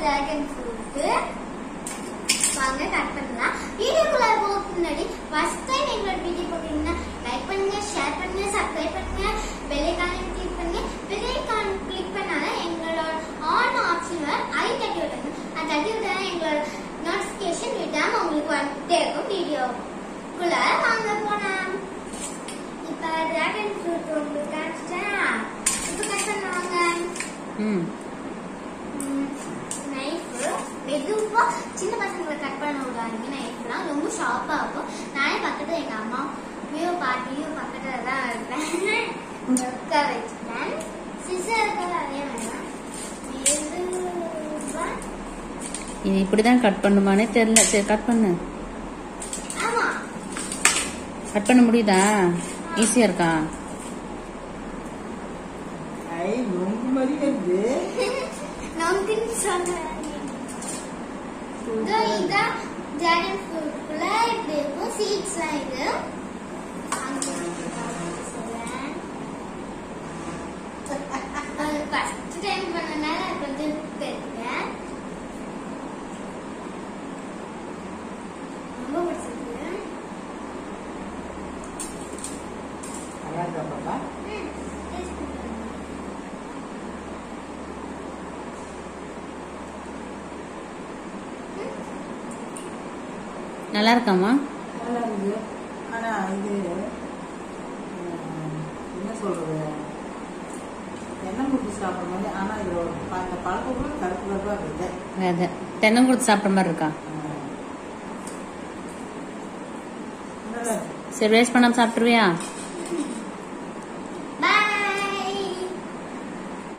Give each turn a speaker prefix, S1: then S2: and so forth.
S1: Dragon fruit வாங்க cut பண்ணலாம் வீடியோக்குள்ள போகிறதுக்கு முன்னாடி ஃபர்ஸ்ட் டைம் எங்களோட வீடியோ போட்டீங்கன்னா லைக் பண்ணுங்க ஷேர் பண்ணுங்க சப்ஸ்கிரைப் பண்ணுங்க பெல் ஐகானை கிளிக் பண்ணுங்க பெல் ஐகான் கிளிக் பண்ணாதான் எங்களோட ஆன் ஆப்ஷன்ல ஐ தட்டி விட்டுருங்க அது தட்டி விட்டா எங்களோட நோட்டிஃபிகேஷன் விடாம உங்களுக்கு வந்துட்டே இருக்கும் வீடியோக்குள்ள வாங்க போலாம் இப்ப டிராகன் ஃப்ரூட் உங்களுக்கு காமிச்சிட்டேன் இப்ப கட் பண்ணுவாங்க
S2: ம்
S1: நைஃப் மெதுவா சின்ன பசங்களை கட் பண்ண விடாதீங்க நைஃப்லாம் ரொம்ப ஷார்ப்பா இருக்கும் நானே பக்கத்துல எங்க அம்மாவையும் பாட்டியும் பக்கத்துல தான் இருப்பேன் உட்கார வச்சுட்டேன் சிசர் அதே வேணாம் மெதுவா
S2: இது இப்படிதான் கட் பண்ணுமானே தெரியல சரி கட் பண்ணு
S1: ஆமா
S2: கட் பண்ண முடியுதா ஈஸியா இருக்கா
S3: ஐ நொங்கு மாதிரி வருது
S1: நொங்குன்னு சொல்றேன் இதோ இதான் டிராகன் ஃப்ரூட்குள்ள இப்படி இருக்கும் சீட்ஸ்லாம் இது ஃபர்ஸ்ட் டைம் பண்ணனால கொஞ்சம் தெரியும் ரொம்ப பிடிச்சிருக்கு
S3: நல்லா இருக்கா பாப்பா
S1: ம், taste பண்ணி பாருங்க.
S2: நல்லா இருக்காமா
S3: நல்லா இருக்குது ஆனா இது ம், என்ன சொல்றது எண்ணெய் முட்டி சாப்பிட்ற மாதிரி ஆனா இது ஒரு ப- அந்த பழக்கம் கூட கருப்பு கருப்பா இருக்குது
S2: விதை தென்னங்குருத்து சாப்பிட்ற மாதிரி இருக்கா
S3: நல்லா இருக்கு
S2: சரி வேஸ்ட் பண்ணாம சாப்பிட்டுருவியா